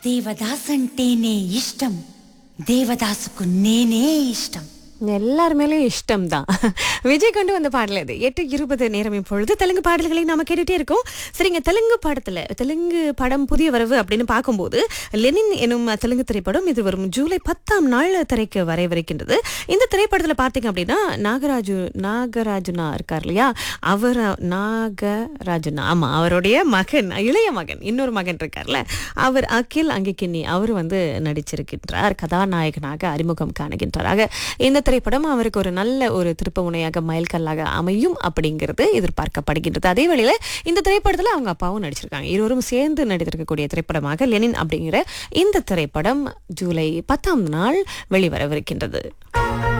దేవదాస్ అంటేనే ఇష్టం దేవదాసుకు నేనే ఇష్టం எல்லார் மேலேயும் இஷ்டம் தான் விஜய் கொண்டு வந்த பாடல் இது எட்டு இருபது நேரம் இப்பொழுது தெலுங்கு பாடல்களை நாம கேட்டுட்டே இருக்கோம் சரிங்க தெலுங்கு படத்துல தெலுங்கு படம் புதிய வரவு அப்படின்னு பார்க்கும்போது லெனின் எனும் தெலுங்கு திரைப்படம் இது வரும் ஜூலை பத்தாம் நாள் திரைக்கு வரவிருக்கின்றது இந்த திரைப்படத்துல பார்த்தீங்க அப்படின்னா நாகராஜு நாகராஜுனா இருக்கார் இல்லையா அவர் நாகராஜுனா ஆமா அவருடைய மகன் இளைய மகன் இன்னொரு மகன் இருக்கார்ல அவர் அகில் அங்கிக்கின்னி அவர் வந்து நடிச்சிருக்கின்றார் கதாநாயகனாக அறிமுகம் காணுகின்றார் ஆக இந்த திரைப்படம் அவருக்கு ஒரு நல்ல ஒரு திருப்ப முனையாக மைல்கல்லாக அமையும் அப்படிங்கிறது எதிர்பார்க்கப்படுகின்றது அதே வேளையில இந்த திரைப்படத்துல அவங்க அப்பாவும் நடிச்சிருக்காங்க இருவரும் சேர்ந்து நடித்திருக்கக்கூடிய திரைப்படமாக லெனின் அப்படிங்கிற இந்த திரைப்படம் ஜூலை பத்தாம் நாள் வெளிவரவிருக்கின்றது